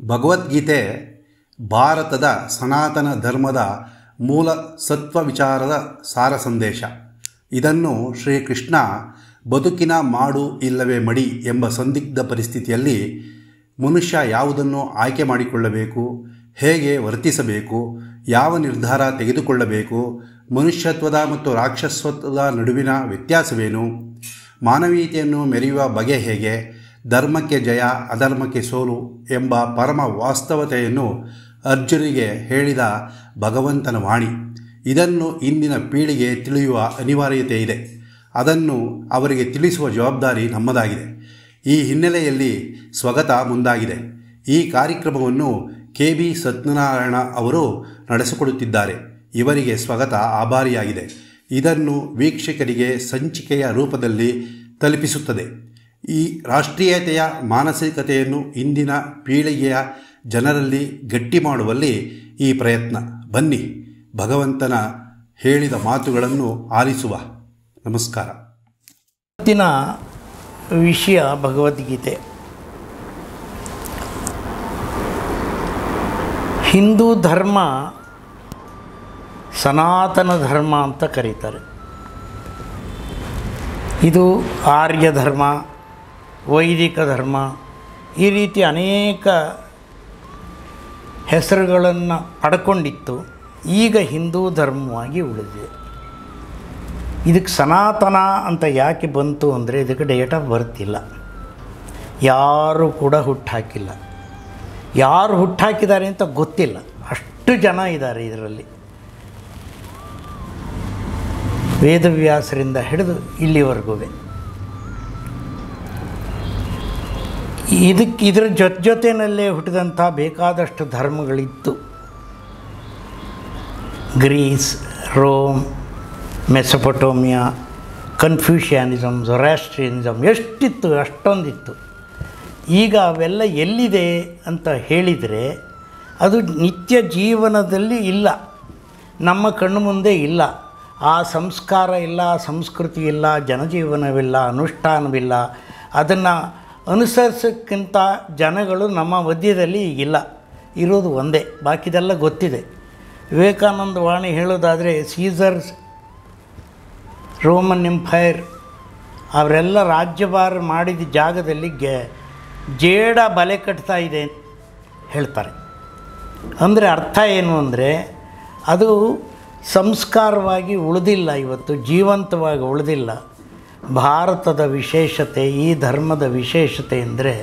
ಭಗವದ್ಗೀತೆ ಭಾರತದ ಸನಾತನ ಧರ್ಮದ ಮೂಲ ಸತ್ವ ವಿಚಾರದ ಸಾರ ಸಂದೇಶ ಇದನ್ನು ಶ್ರೀಕೃಷ್ಣ ಬದುಕಿನ ಮಾಡು ಇಲ್ಲವೇ ಮಡಿ ಎಂಬ ಸಂದಿಗ್ಧ ಪರಿಸ್ಥಿತಿಯಲ್ಲಿ ಮನುಷ್ಯ ಯಾವುದನ್ನು ಆಯ್ಕೆ ಮಾಡಿಕೊಳ್ಳಬೇಕು ಹೇಗೆ ವರ್ತಿಸಬೇಕು ಯಾವ ನಿರ್ಧಾರ ತೆಗೆದುಕೊಳ್ಳಬೇಕು ಮನುಷ್ಯತ್ವದ ಮತ್ತು ರಾಕ್ಷಸತ್ವದ ನಡುವಿನ ವ್ಯತ್ಯಾಸವೇನು ಮಾನವೀಯತೆಯನ್ನು ಮೆರೆಯುವ ಬಗೆ ಹೇಗೆ ಧರ್ಮಕ್ಕೆ ಜಯ ಅಧರ್ಮಕ್ಕೆ ಸೋಲು ಎಂಬ ಪರಮ ವಾಸ್ತವತೆಯನ್ನು ಅರ್ಜುನಿಗೆ ಹೇಳಿದ ಭಗವಂತನ ವಾಣಿ ಇದನ್ನು ಇಂದಿನ ಪೀಳಿಗೆ ತಿಳಿಯುವ ಅನಿವಾರ್ಯತೆ ಇದೆ ಅದನ್ನು ಅವರಿಗೆ ತಿಳಿಸುವ ಜವಾಬ್ದಾರಿ ನಮ್ಮದಾಗಿದೆ ಈ ಹಿನ್ನೆಲೆಯಲ್ಲಿ ಸ್ವಗತ ಮುಂದಾಗಿದೆ ಈ ಕಾರ್ಯಕ್ರಮವನ್ನು ಕೆ ಬಿ ಸತ್ಯನಾರಾಯಣ ಅವರು ನಡೆಸಿಕೊಡುತ್ತಿದ್ದಾರೆ ಇವರಿಗೆ ಸ್ವಗತ ಆಭಾರಿಯಾಗಿದೆ ಇದನ್ನು ವೀಕ್ಷಕರಿಗೆ ಸಂಚಿಕೆಯ ರೂಪದಲ್ಲಿ ತಲುಪಿಸುತ್ತದೆ ಈ ರಾಷ್ಟ್ರೀಯತೆಯ ಮಾನಸಿಕತೆಯನ್ನು ಇಂದಿನ ಪೀಳಿಗೆಯ ಜನರಲ್ಲಿ ಗಟ್ಟಿ ಮಾಡುವಲ್ಲಿ ಈ ಪ್ರಯತ್ನ ಬನ್ನಿ ಭಗವಂತನ ಹೇಳಿದ ಮಾತುಗಳನ್ನು ಆಲಿಸುವ ನಮಸ್ಕಾರ ಇವತ್ತಿನ ವಿಷಯ ಭಗವದ್ಗೀತೆ ಹಿಂದೂ ಧರ್ಮ ಸನಾತನ ಧರ್ಮ ಅಂತ ಕರೀತಾರೆ ಇದು ಆರ್ಯ ಧರ್ಮ ವೈದಿಕ ಧರ್ಮ ಈ ರೀತಿ ಅನೇಕ ಹೆಸರುಗಳನ್ನು ಪಡ್ಕೊಂಡಿತ್ತು ಈಗ ಹಿಂದೂ ಧರ್ಮವಾಗಿ ಉಳಿದಿದೆ ಇದಕ್ಕೆ ಸನಾತನ ಅಂತ ಯಾಕೆ ಬಂತು ಅಂದರೆ ಇದಕ್ಕೆ ಡೇಟ್ ಆಫ್ ಬರ್ತ್ ಇಲ್ಲ ಯಾರು ಕೂಡ ಹುಟ್ಟಾಕಿಲ್ಲ ಯಾರು ಹುಟ್ಟಾಕಿದ್ದಾರೆ ಅಂತ ಗೊತ್ತಿಲ್ಲ ಅಷ್ಟು ಜನ ಇದ್ದಾರೆ ಇದರಲ್ಲಿ ವೇದವ್ಯಾಸರಿಂದ ಹಿಡಿದು ಇಲ್ಲಿವರೆಗೂ ಇದಕ್ಕೆ ಇದರ ಜೊತೆ ಜೊತೆಯಲ್ಲೇ ಹುಟ್ಟಿದಂಥ ಬೇಕಾದಷ್ಟು ಧರ್ಮಗಳಿತ್ತು Greece Rome Mesopotamia Confucianism Zoroastrianism ಎಷ್ಟಿತ್ತು ಅಷ್ಟೊಂದಿತ್ತು ಈಗ ಅವೆಲ್ಲ ಎಲ್ಲಿದೆ ಅಂತ ಹೇಳಿದರೆ ಅದು ನಿತ್ಯ ಜೀವನದಲ್ಲಿ ಇಲ್ಲ ನಮ್ಮ ಕಣ್ಣು ಮುಂದೆ ಇಲ್ಲ ಆ ಸಂಸ್ಕಾರ ಇಲ್ಲ ಆ ಸಂಸ್ಕೃತಿ ಇಲ್ಲ ಜನಜೀವನವಿಲ್ಲ ಅನುಷ್ಠಾನವಿಲ್ಲ ಅದನ್ನು ಅನುಸರಿಸೋಕ್ಕಿಂತ ಜನಗಳು ನಮ್ಮ ಮಧ್ಯದಲ್ಲಿ ಈಗಿಲ್ಲ ಇರೋದು ಒಂದೇ ಬಾಕಿದೆಲ್ಲ ಗೊತ್ತಿದೆ ವಿವೇಕಾನಂದ ವಾಣಿ ಹೇಳೋದಾದರೆ ಸೀಸರ್ಸ್ ರೋಮನ್ ಎಂಪೈರ್ ಅವರೆಲ್ಲ ರಾಜ್ಯಭಾರ ಮಾಡಿದ ಜಾಗದಲ್ಲಿ ಗೆ ಜೇಡ ಬಲೆ ಕಟ್ತಾ ಇದೆ ಹೇಳ್ತಾರೆ ಅಂದರೆ ಅರ್ಥ ಏನು ಅಂದರೆ ಅದು ಸಂಸ್ಕಾರವಾಗಿ ಉಳಿದಿಲ್ಲ ಇವತ್ತು ಜೀವಂತವಾಗಿ ಉಳಿದಿಲ್ಲ ಭಾರತದ ವಿಶೇಷತೆ ಈ ಧರ್ಮದ ವಿಶೇಷತೆ ಅಂದರೆ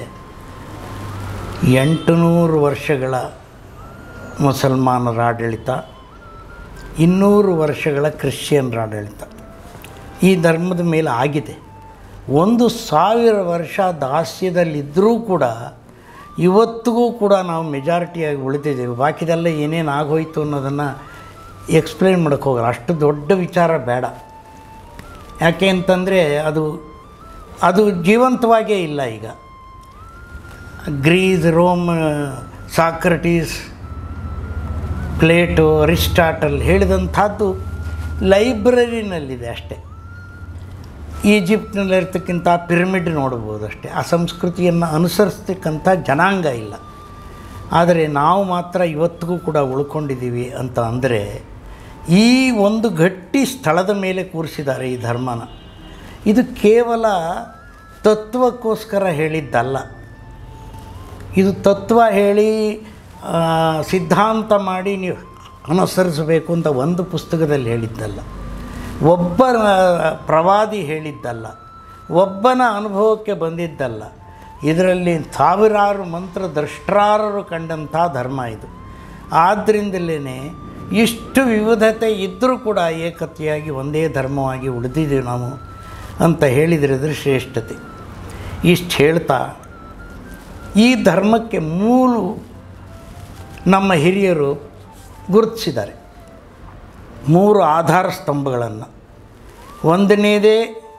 ಎಂಟುನೂರು ವರ್ಷಗಳ ಮುಸಲ್ಮಾನರ ಆಡಳಿತ ಇನ್ನೂರು ವರ್ಷಗಳ ಕ್ರಿಶ್ಚಿಯನ್ರ ಆಡಳಿತ ಈ ಧರ್ಮದ ಮೇಲೆ ಆಗಿದೆ ಒಂದು ಸಾವಿರ ವರ್ಷ ದಾಸ್ಯದಲ್ಲಿದ್ದರೂ ಕೂಡ ಇವತ್ತಿಗೂ ಕೂಡ ನಾವು ಮೆಜಾರಿಟಿಯಾಗಿ ಉಳಿದಿದ್ದೇವೆ ಬಾಕಿದೆಲ್ಲ ಏನೇನು ಆಗೋಯ್ತು ಅನ್ನೋದನ್ನು ಎಕ್ಸ್ಪ್ಲೇನ್ ಮಾಡೋಕ್ಕೆ ಹೋಗಲ್ಲ ಅಷ್ಟು ದೊಡ್ಡ ವಿಚಾರ ಬೇಡ ಯಾಕೆ ಅಂತಂದರೆ ಅದು ಅದು ಜೀವಂತವಾಗೇ ಇಲ್ಲ ಈಗ Greece Rome Socrates Plato Aristotle ಹೇಳಿದಂಥದ್ದು ಲೈಬ್ರರಿನಲ್ಲಿದೆ ಅಷ್ಟೇ ಈಜಿಪ್ಟ್ನಲ್ಲಿರ್ತಕ್ಕಂಥ ಪಿರಮಿಡ್ ನೋಡ್ಬೋದು ಅಷ್ಟೇ ಆ ಸಂಸ್ಕೃತಿಯನ್ನು ಅನುಸರಿಸ್ತಕ್ಕಂಥ ಜನಾಂಗ ಇಲ್ಲ ಆದರೆ ನಾವು ಮಾತ್ರ ಇವತ್ತಿಗೂ ಕೂಡ ಉಳ್ಕೊಂಡಿದ್ದೀವಿ ಅಂತ ಅಂದರೆ ಈ ಒಂದು ಗಟ್ಟಿ ಸ್ಥಳದ ಮೇಲೆ ಕೂರಿಸಿದ್ದಾರೆ ಈ ಧರ್ಮನ ಇದು ಕೇವಲ ತತ್ವಕ್ಕೋಸ್ಕರ ಹೇಳಿದ್ದಲ್ಲ ಇದು ತತ್ವ ಹೇಳಿ ಸಿದ್ಧಾಂತ ಮಾಡಿ ನೀವು ಅನುಸರಿಸಬೇಕು ಅಂತ ಒಂದು ಪುಸ್ತಕದಲ್ಲಿ ಹೇಳಿದ್ದಲ್ಲ ಒಬ್ಬ ಪ್ರವಾದಿ ಹೇಳಿದ್ದಲ್ಲ ಒಬ್ಬನ ಅನುಭವಕ್ಕೆ ಬಂದಿದ್ದಲ್ಲ ಇದರಲ್ಲಿ ಸಾವಿರಾರು ಮಂತ್ರ ದ್ರಷ್ಟಾರರು ಕಂಡಂಥ ಧರ್ಮ ಇದು ಆದ್ದರಿಂದಲೇ ಇಷ್ಟು ವಿವಿಧತೆ ಇದ್ದರೂ ಕೂಡ ಏಕತೆಯಾಗಿ ಒಂದೇ ಧರ್ಮವಾಗಿ ಉಳಿದಿದ್ದೀವಿ ನಾವು ಅಂತ ಹೇಳಿದರೆ ಇದ್ರ ಶ್ರೇಷ್ಠತೆ ಇಷ್ಟು ಹೇಳ್ತಾ ಈ ಧರ್ಮಕ್ಕೆ ಮೂಲು ನಮ್ಮ ಹಿರಿಯರು ಗುರುತಿಸಿದ್ದಾರೆ ಮೂರು ಆಧಾರ ಸ್ತಂಭಗಳನ್ನು ಒಂದನೇದೇ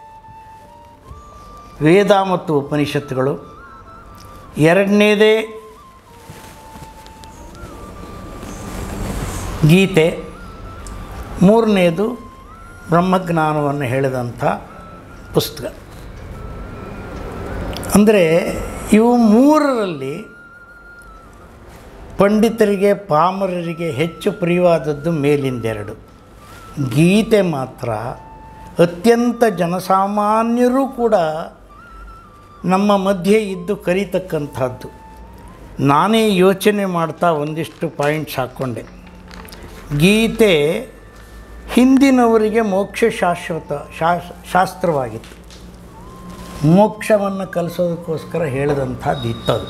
ವೇದ ಮತ್ತು ಉಪನಿಷತ್ತುಗಳು ಎರಡನೇದೇ ಗೀತೆ ಮೂರನೇದು ಬ್ರಹ್ಮಜ್ಞಾನವನ್ನು ಹೇಳಿದಂಥ ಪುಸ್ತಕ ಅಂದರೆ ಇವು ಮೂರರಲ್ಲಿ ಪಂಡಿತರಿಗೆ ಪಾಮರರಿಗೆ ಹೆಚ್ಚು ಪ್ರಿಯವಾದದ್ದು ಮೇಲಿಂದೆರಡು ಗೀತೆ ಮಾತ್ರ ಅತ್ಯಂತ ಜನಸಾಮಾನ್ಯರೂ ಕೂಡ ನಮ್ಮ ಮಧ್ಯೆ ಇದ್ದು ಕರೀತಕ್ಕಂಥದ್ದು ನಾನೇ ಯೋಚನೆ ಮಾಡ್ತಾ ಒಂದಿಷ್ಟು ಪಾಯಿಂಟ್ಸ್ ಹಾಕ್ಕೊಂಡೆ ಗೀತೆ ಹಿಂದಿನವರಿಗೆ ಮೋಕ್ಷ ಶಾಶ್ವತ ಶಾಸ್ ಶಾಸ್ತ್ರವಾಗಿತ್ತು ಮೋಕ್ಷವನ್ನು ಕಲಿಸೋದಕ್ಕೋಸ್ಕರ ಹೇಳಿದಂಥದ್ದು ಇತ್ತದು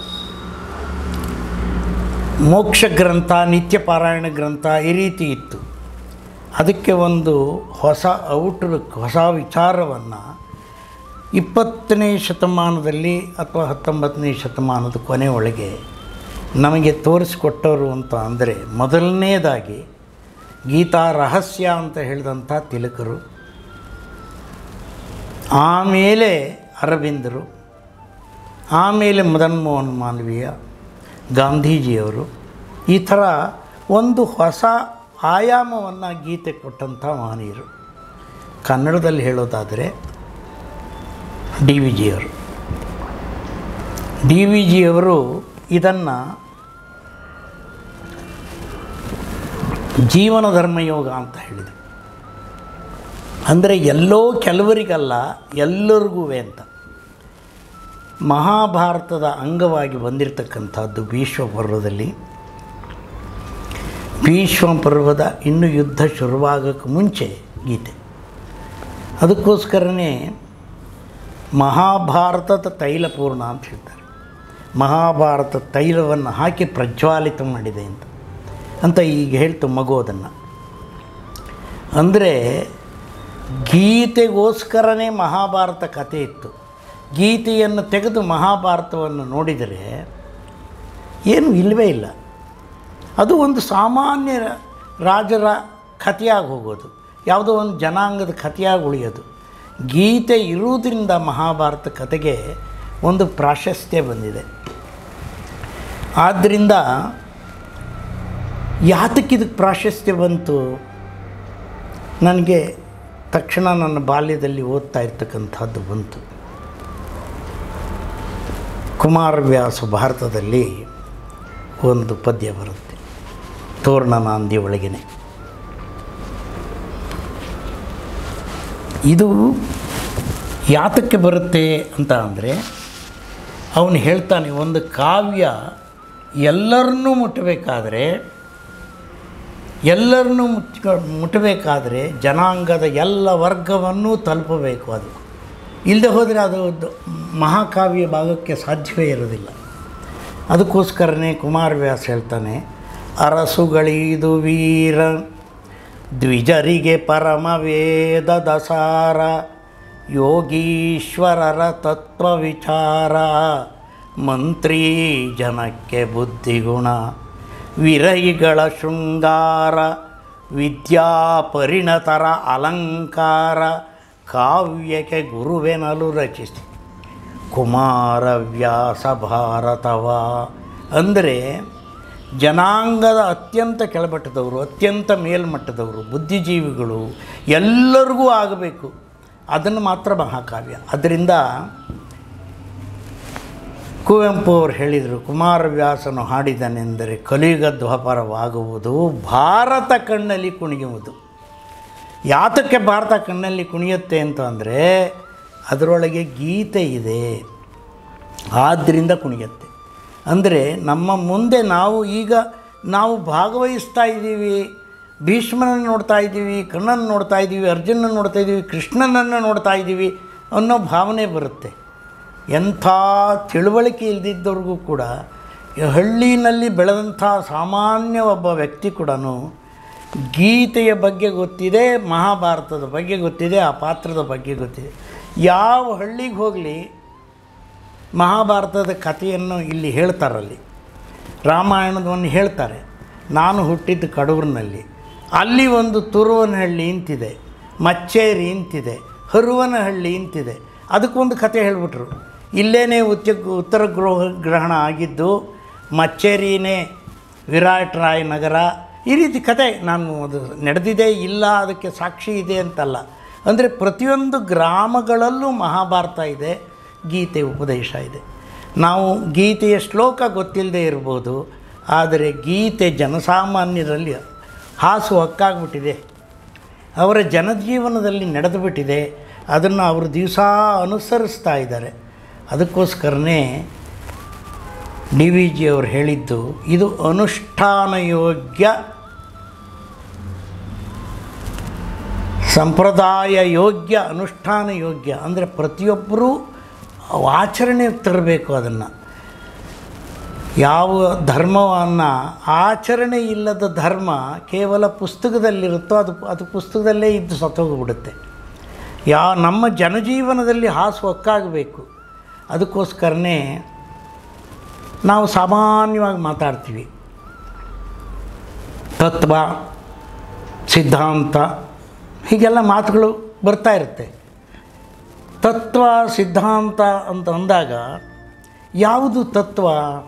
ಮೋಕ್ಷ ಗ್ರಂಥ ನಿತ್ಯ ಪಾರಾಯಣ ಗ್ರಂಥ ಈ ರೀತಿ ಇತ್ತು ಅದಕ್ಕೆ ಒಂದು ಹೊಸ ಔಟ್ಲುಕ್ ಹೊಸ ವಿಚಾರವನ್ನು ಇಪ್ಪತ್ತನೇ ಶತಮಾನದಲ್ಲಿ ಅಥವಾ ಹತ್ತೊಂಬತ್ತನೇ ಶತಮಾನದ ಕೊನೆ ಒಳಗೆ ನಮಗೆ ತೋರಿಸಿಕೊಟ್ಟವರು ಅಂತ ಅಂದರೆ ಮೊದಲನೇದಾಗಿ ಗೀತಾ ರಹಸ್ಯ ಅಂತ ಹೇಳಿದಂಥ ತಿಲಕರು ಆಮೇಲೆ ಅರವಿಂದರು ಆಮೇಲೆ ಮದನ್ ಮೋಹನ್ ಮಾಲ್ವೀಯ ಗಾಂಧೀಜಿಯವರು ಈ ಥರ ಒಂದು ಹೊಸ ಆಯಾಮವನ್ನು ಗೀತೆ ಕೊಟ್ಟಂಥ ಮಹನೀಯರು ಕನ್ನಡದಲ್ಲಿ ಹೇಳೋದಾದರೆ ಡಿ ವಿ ಜಿಯವರು ಡಿ ವಿ ಜಿಯವರು ಇದನ್ನು ಜೀವನ ಧರ್ಮಯೋಗ ಅಂತ ಹೇಳಿದರು ಅಂದರೆ ಎಲ್ಲೋ ಕೆಲವರಿಗಲ್ಲ ಎಲ್ಲರಿಗೂ ಅಂತ ಮಹಾಭಾರತದ ಅಂಗವಾಗಿ ಬಂದಿರತಕ್ಕಂಥದ್ದು ಭೀಷ್ಮ ಪರ್ವದಲ್ಲಿ ಭೀಷ್ಮ ಪರ್ವದ ಇನ್ನು ಯುದ್ಧ ಶುರುವಾಗೋಕ್ಕೆ ಮುಂಚೆ ಗೀತೆ ಅದಕ್ಕೋಸ್ಕರನೇ ಮಹಾಭಾರತದ ತೈಲಪೂರ್ಣ ಅಂತ ಹೇಳ್ತಾರೆ ಮಹಾಭಾರತ ತೈಲವನ್ನು ಹಾಕಿ ಪ್ರಜ್ವಾಲಿತ ಮಾಡಿದೆ ಅಂತ ಅಂತ ಈಗ ಹೇಳ್ತು ಮಗು ಅದನ್ನು ಅಂದರೆ ಗೀತೆಗೋಸ್ಕರನೇ ಮಹಾಭಾರತ ಕಥೆ ಇತ್ತು ಗೀತೆಯನ್ನು ತೆಗೆದು ಮಹಾಭಾರತವನ್ನು ನೋಡಿದರೆ ಏನು ಇಲ್ಲವೇ ಇಲ್ಲ ಅದು ಒಂದು ಸಾಮಾನ್ಯ ರಾಜರ ಕಥೆಯಾಗಿ ಹೋಗೋದು ಯಾವುದೋ ಒಂದು ಜನಾಂಗದ ಕಥೆಯಾಗಿ ಉಳಿಯೋದು ಗೀತೆ ಇರುವುದರಿಂದ ಮಹಾಭಾರತ ಕಥೆಗೆ ಒಂದು ಪ್ರಾಶಸ್ತ್ಯ ಬಂದಿದೆ ಆದ್ದರಿಂದ ಯಾತಕ್ಕೆ ಇದಕ್ಕೆ ಪ್ರಾಶಸ್ತ್ಯ ಬಂತು ನನಗೆ ತಕ್ಷಣ ನನ್ನ ಬಾಲ್ಯದಲ್ಲಿ ಓದ್ತಾ ಇರ್ತಕ್ಕಂಥದ್ದು ಬಂತು ಕುಮಾರವ್ಯಾಸ ಭಾರತದಲ್ಲಿ ಒಂದು ಪದ್ಯ ಬರುತ್ತೆ ತೋರಣ ನಾಂದಿ ಒಳಗೇನೆ ಇದು ಯಾತಕ್ಕೆ ಬರುತ್ತೆ ಅಂತ ಅಂದರೆ ಅವನು ಹೇಳ್ತಾನೆ ಒಂದು ಕಾವ್ಯ ಎಲ್ಲರನ್ನೂ ಮುಟ್ಟಬೇಕಾದ್ರೆ ಎಲ್ಲರನ್ನೂ ಮುಟ್ಕ ಮುಟ್ಟಬೇಕಾದ್ರೆ ಜನಾಂಗದ ಎಲ್ಲ ವರ್ಗವನ್ನೂ ತಲುಪಬೇಕು ಅದು ಇಲ್ಲದೆ ಹೋದರೆ ಅದು ದ- ಮಹಾಕಾವ್ಯ ಭಾಗಕ್ಕೆ ಸಾಧ್ಯವೇ ಇರೋದಿಲ್ಲ ಅದಕ್ಕೋಸ್ಕರನೇ ಕುಮಾರವ್ಯಾಸ ಹೇಳ್ತಾನೆ ಅರಸುಗಳಿದು ವೀರ ದ್ವಿಜರಿಗೆ ಪರಮ ವೇದದ ಸಾರ ಯೋಗೀಶ್ವರರ ತತ್ವ ವಿಚಾರ ಮಂತ್ರಿ ಜನಕ್ಕೆ ಬುದ್ಧಿಗುಣ ವಿರಹಿಗಳ ಶೃಂಗಾರ ವಿದ್ಯಾ ಪರಿಣತರ ಅಲಂಕಾರ ಕಾವ್ಯಕ್ಕೆ ಗುರುವೆನಲು ರಚಿಸಿ ಕುಮಾರವ್ಯಾಸ ಭಾರತವ ಅಂದರೆ ಜನಾಂಗದ ಅತ್ಯಂತ ಕೆಳಮಟ್ಟದವರು ಅತ್ಯಂತ ಮೇಲ್ಮಟ್ಟದವರು ಬುದ್ಧಿಜೀವಿಗಳು ಎಲ್ಲರಿಗೂ ಆಗಬೇಕು ಅದನ್ನು ಮಾತ್ರ ಮಹಾಕಾವ್ಯ ಅದರಿಂದ ಕುವೆಂಪು ಅವರು ಹೇಳಿದರು ಕುಮಾರವ್ಯಾಸನು ಹಾಡಿದನೆಂದರೆ ಕಲಿಯುಗ ದ್ವಾಪರವಾಗುವುದು ಭಾರತ ಕಣ್ಣಲ್ಲಿ ಕುಣಿಯುವುದು ಯಾತಕ್ಕೆ ಭಾರತ ಕಣ್ಣಲ್ಲಿ ಕುಣಿಯುತ್ತೆ ಅಂತ ಅಂದರೆ ಅದರೊಳಗೆ ಗೀತೆ ಇದೆ ಆದ್ದರಿಂದ ಕುಣಿಯುತ್ತೆ ಅಂದರೆ ನಮ್ಮ ಮುಂದೆ ನಾವು ಈಗ ನಾವು ಭಾಗವಹಿಸ್ತಾ ಇದ್ದೀವಿ ಭೀಷ್ಮನನ್ನು ನೋಡ್ತಾ ಇದ್ದೀವಿ ಕಣ್ಣನ್ನು ನೋಡ್ತಾ ಇದ್ದೀವಿ ಅರ್ಜುನನ್ನು ನೋಡ್ತಾ ಇದ್ದೀವಿ ಕೃಷ್ಣನನ್ನು ನೋಡ್ತಾ ಇದ್ದೀವಿ ಅನ್ನೋ ಭಾವನೆ ಬರುತ್ತೆ ಎಂಥ ತಿಳುವಳಿಕೆ ಇಲ್ದಿದ್ದವ್ರಿಗೂ ಕೂಡ ಈ ಹಳ್ಳಿನಲ್ಲಿ ಬೆಳೆದಂಥ ಸಾಮಾನ್ಯ ಒಬ್ಬ ವ್ಯಕ್ತಿ ಕೂಡ ಗೀತೆಯ ಬಗ್ಗೆ ಗೊತ್ತಿದೆ ಮಹಾಭಾರತದ ಬಗ್ಗೆ ಗೊತ್ತಿದೆ ಆ ಪಾತ್ರದ ಬಗ್ಗೆ ಗೊತ್ತಿದೆ ಯಾವ ಹಳ್ಳಿಗೆ ಹೋಗಲಿ ಮಹಾಭಾರತದ ಕಥೆಯನ್ನು ಇಲ್ಲಿ ಹೇಳ್ತಾರಲ್ಲಿ ರಾಮಾಯಣದವನ್ನು ಹೇಳ್ತಾರೆ ನಾನು ಹುಟ್ಟಿದ್ದು ಕಡೂರಿನಲ್ಲಿ ಅಲ್ಲಿ ಒಂದು ತುರುವನಹಳ್ಳಿ ಇಂತಿದೆ ಮಚ್ಚೇರಿ ಇಂತಿದೆ ಹರುವನಹಳ್ಳಿ ಇಂತಿದೆ ಅದಕ್ಕೊಂದು ಕತೆ ಹೇಳಿಬಿಟ್ರು ಇಲ್ಲೇನೇ ಉಚ್ಚ ಉತ್ತರ ಗೃಹ ಗ್ರಹಣ ಆಗಿದ್ದು ಮಚ್ಚೇರಿನೇ ವಿರಾಟ್ ರಾಯ್ ನಗರ ಈ ರೀತಿ ಕತೆ ನಾನು ಅದು ನಡೆದಿದೆ ಇಲ್ಲ ಅದಕ್ಕೆ ಸಾಕ್ಷಿ ಇದೆ ಅಂತಲ್ಲ ಅಂದರೆ ಪ್ರತಿಯೊಂದು ಗ್ರಾಮಗಳಲ್ಲೂ ಮಹಾಭಾರತ ಇದೆ ಗೀತೆ ಉಪದೇಶ ಇದೆ ನಾವು ಗೀತೆಯ ಶ್ಲೋಕ ಗೊತ್ತಿಲ್ಲದೆ ಇರ್ಬೋದು ಆದರೆ ಗೀತೆ ಜನಸಾಮಾನ್ಯರಲ್ಲಿ ಹಾಸು ಹಕ್ಕಾಗ್ಬಿಟ್ಟಿದೆ ಅವರ ಜನಜೀವನದಲ್ಲಿ ನಡೆದು ಬಿಟ್ಟಿದೆ ಅದನ್ನು ಅವರು ದಿವಸ ಅನುಸರಿಸ್ತಾ ಇದ್ದಾರೆ ಅದಕ್ಕೋಸ್ಕರನೇ ಡಿ ವಿ ಜಿ ಅವರು ಹೇಳಿದ್ದು ಇದು ಅನುಷ್ಠಾನ ಯೋಗ್ಯ ಸಂಪ್ರದಾಯ ಯೋಗ್ಯ ಅನುಷ್ಠಾನ ಯೋಗ್ಯ ಅಂದರೆ ಪ್ರತಿಯೊಬ್ಬರೂ ಆಚರಣೆ ತರಬೇಕು ಅದನ್ನು ಯಾವ ಧರ್ಮವನ್ನು ಆಚರಣೆ ಇಲ್ಲದ ಧರ್ಮ ಕೇವಲ ಪುಸ್ತಕದಲ್ಲಿರುತ್ತೋ ಅದು ಅದು ಪುಸ್ತಕದಲ್ಲೇ ಇದ್ದು ಸತ್ತೋಗ್ಬಿಡುತ್ತೆ ಯಾ ನಮ್ಮ ಜನಜೀವನದಲ್ಲಿ ಹಾಸು ಒಕ್ಕಾಗಬೇಕು ಅದಕ್ಕೋಸ್ಕರನೇ ನಾವು ಸಾಮಾನ್ಯವಾಗಿ ಮಾತಾಡ್ತೀವಿ ತತ್ವ ಸಿದ್ಧಾಂತ ಹೀಗೆಲ್ಲ ಮಾತುಗಳು ಬರ್ತಾ ಇರುತ್ತೆ ತತ್ವ ಸಿದ್ಧಾಂತ ಅಂತ ಅಂದಾಗ ಯಾವುದು ತತ್ವ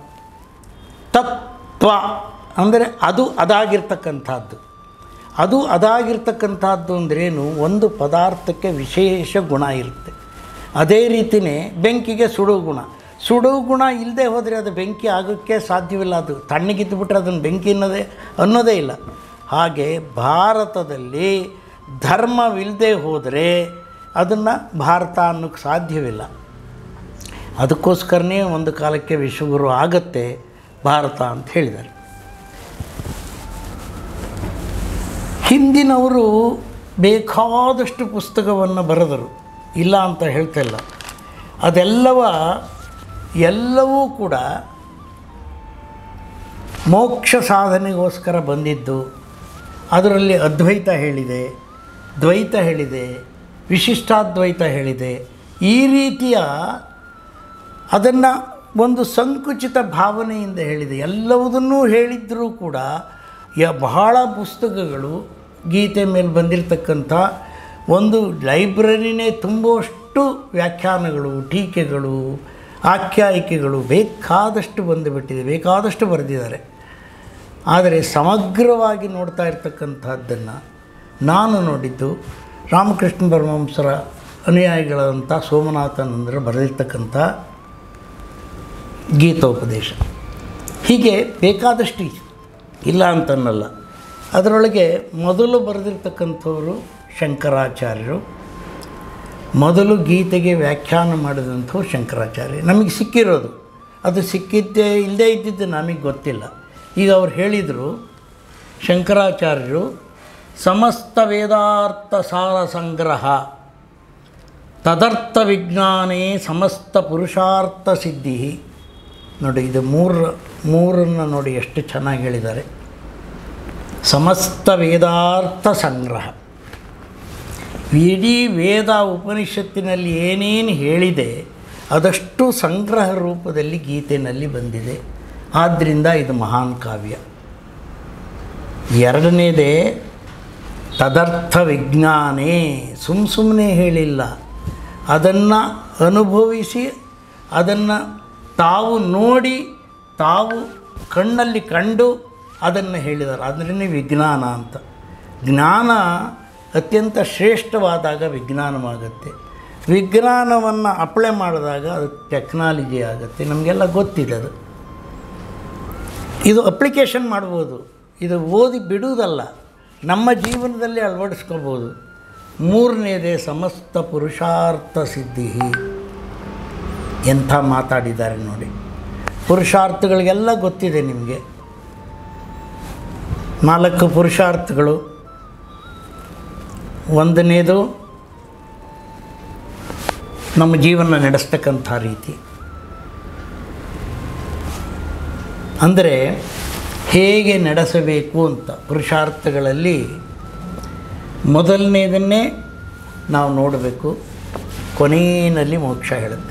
ತತ್ವ ಅಂದರೆ ಅದು ಅದಾಗಿರ್ತಕ್ಕಂಥದ್ದು ಅದು ಅದಾಗಿರ್ತಕ್ಕಂಥದ್ದು ಅಂದ್ರೇನು ಒಂದು ಪದಾರ್ಥಕ್ಕೆ ವಿಶೇಷ ಗುಣ ಇರುತ್ತೆ ಅದೇ ರೀತಿಯೇ ಬೆಂಕಿಗೆ ಸುಡು ಗುಣ ಸುಡು ಗುಣ ಇಲ್ಲದೆ ಹೋದರೆ ಅದು ಬೆಂಕಿ ಆಗೋಕ್ಕೆ ಸಾಧ್ಯವಿಲ್ಲ ಅದು ತಣ್ಣಗಿದ್ದು ಬಿಟ್ಟರೆ ಅದನ್ನು ಬೆಂಕಿ ಅನ್ನೋದೇ ಅನ್ನೋದೇ ಇಲ್ಲ ಹಾಗೆ ಭಾರತದಲ್ಲಿ ಧರ್ಮವಿಲ್ಲದೆ ಹೋದರೆ ಅದನ್ನು ಭಾರತ ಅನ್ನೋಕ್ಕೆ ಸಾಧ್ಯವಿಲ್ಲ ಅದಕ್ಕೋಸ್ಕರನೇ ಒಂದು ಕಾಲಕ್ಕೆ ವಿಶ್ವಗುರು ಆಗತ್ತೆ ಭಾರತ ಅಂತ ಹೇಳಿದ್ದಾರೆ ಹಿಂದಿನವರು ಬೇಕಾದಷ್ಟು ಪುಸ್ತಕವನ್ನು ಬರೆದರು ಇಲ್ಲ ಅಂತ ಹೇಳ್ತಾ ಇಲ್ಲ ಅದೆಲ್ಲವ ಎಲ್ಲವೂ ಕೂಡ ಮೋಕ್ಷ ಸಾಧನೆಗೋಸ್ಕರ ಬಂದಿದ್ದು ಅದರಲ್ಲಿ ಅದ್ವೈತ ಹೇಳಿದೆ ದ್ವೈತ ಹೇಳಿದೆ ವಿಶಿಷ್ಟಾದ್ವೈತ ಹೇಳಿದೆ ಈ ರೀತಿಯ ಅದನ್ನು ಒಂದು ಸಂಕುಚಿತ ಭಾವನೆಯಿಂದ ಹೇಳಿದೆ ಎಲ್ಲವುದನ್ನೂ ಹೇಳಿದ್ದರೂ ಕೂಡ ಯ ಬಹಳ ಪುಸ್ತಕಗಳು ಗೀತೆ ಮೇಲೆ ಬಂದಿರತಕ್ಕಂಥ ಒಂದು ಲೈಬ್ರರಿನೇ ತುಂಬುವಷ್ಟು ವ್ಯಾಖ್ಯಾನಗಳು ಟೀಕೆಗಳು ಆಖ್ಯಾಯಿಕೆಗಳು ಬೇಕಾದಷ್ಟು ಬಂದುಬಿಟ್ಟಿದೆ ಬೇಕಾದಷ್ಟು ಬರೆದಿದ್ದಾರೆ ಆದರೆ ಸಮಗ್ರವಾಗಿ ನೋಡ್ತಾ ಇರ್ತಕ್ಕಂಥದ್ದನ್ನು ನಾನು ನೋಡಿದ್ದು ರಾಮಕೃಷ್ಣ ಪರಮಹಂಸರ ಅನುಯಾಯಿಗಳಂಥ ಸೋಮನಾಥನಂದರು ಬರೆದಿರ್ತಕ್ಕಂಥ ಗೀತೋಪದೇಶ ಹೀಗೆ ಬೇಕಾದಷ್ಟು ಇದೆ. ಇಲ್ಲ ಅಂತನ್ನಲ್ಲ ಅದರೊಳಗೆ ಮೊದಲು ಬರೆದಿರ್ತಕ್ಕಂಥವರು ಶಂಕರಾಚಾರ್ಯರು ಮೊದಲು ಗೀತೆಗೆ ವ್ಯಾಖ್ಯಾನ ಮಾಡಿದಂಥವ್ರು ಶಂಕರಾಚಾರ್ಯ ನಮಗೆ ಸಿಕ್ಕಿರೋದು ಅದು ಸಿಕ್ಕಿದ್ದೇ ಇಲ್ಲದೇ ಇದ್ದಿದ್ದು ನಮಗೆ ಗೊತ್ತಿಲ್ಲ ಈಗ ಅವ್ರು ಹೇಳಿದರು ಶಂಕರಾಚಾರ್ಯರು ಸಮಸ್ತ ವೇದಾರ್ಥ ಸಾರ ಸಂಗ್ರಹ ತದರ್ಥ ವಿಜ್ಞಾನೇ ಸಮಸ್ತ ಪುರುಷಾರ್ಥ ಸಿದ್ಧಿ ನೋಡಿ ಇದು ಮೂರು ಮೂರನ್ನು ನೋಡಿ ಎಷ್ಟು ಚೆನ್ನಾಗಿ ಹೇಳಿದ್ದಾರೆ ಸಮಸ್ತ ವೇದಾರ್ಥ ಸಂಗ್ರಹ ಇಡೀ ವೇದ ಉಪನಿಷತ್ತಿನಲ್ಲಿ ಏನೇನು ಹೇಳಿದೆ ಅದಷ್ಟು ಸಂಗ್ರಹ ರೂಪದಲ್ಲಿ ಗೀತೆಯಲ್ಲಿ ಬಂದಿದೆ ಆದ್ದರಿಂದ ಇದು ಮಹಾನ್ ಕಾವ್ಯ ಎರಡನೇದೇ ತದರ್ಥ ವಿಜ್ಞಾನೇ ಸುಮ್ಮ ಸುಮ್ಮನೆ ಹೇಳಿಲ್ಲ ಅದನ್ನು ಅನುಭವಿಸಿ ಅದನ್ನು ತಾವು ನೋಡಿ ತಾವು ಕಣ್ಣಲ್ಲಿ ಕಂಡು ಅದನ್ನು ಹೇಳಿದ್ದಾರೆ ಅದನ್ನೇ ವಿಜ್ಞಾನ ಅಂತ ಜ್ಞಾನ ಅತ್ಯಂತ ಶ್ರೇಷ್ಠವಾದಾಗ ವಿಜ್ಞಾನವಾಗುತ್ತೆ ವಿಜ್ಞಾನವನ್ನು ಅಪ್ಲೈ ಮಾಡಿದಾಗ ಅದು ಟೆಕ್ನಾಲಜಿ ಆಗುತ್ತೆ ನಮಗೆಲ್ಲ ಗೊತ್ತಿದೆ ಅದು ಇದು ಅಪ್ಲಿಕೇಶನ್ ಮಾಡ್ಬೋದು ಇದು ಓದಿ ಬಿಡುವುದಲ್ಲ ನಮ್ಮ ಜೀವನದಲ್ಲಿ ಅಳವಡಿಸ್ಕೋಬೋದು ಮೂರನೇದೇ ಸಮಸ್ತ ಪುರುಷಾರ್ಥ ಸಿದ್ಧಿ ಎಂಥ ಮಾತಾಡಿದ್ದಾರೆ ನೋಡಿ ಪುರುಷಾರ್ಥಗಳಿಗೆಲ್ಲ ಗೊತ್ತಿದೆ ನಿಮಗೆ ನಾಲ್ಕು ಪುರುಷಾರ್ಥಗಳು ಒಂದನೇದು ನಮ್ಮ ಜೀವನ ನಡೆಸ್ತಕ್ಕಂಥ ರೀತಿ ಅಂದರೆ ಹೇಗೆ ನಡೆಸಬೇಕು ಅಂತ ಪುರುಷಾರ್ಥಗಳಲ್ಲಿ ಮೊದಲನೇದನ್ನೇ ನಾವು ನೋಡಬೇಕು ಕೊನೆಯಲ್ಲಿ ಮೋಕ್ಷ ಹೇಳುತ್ತೆ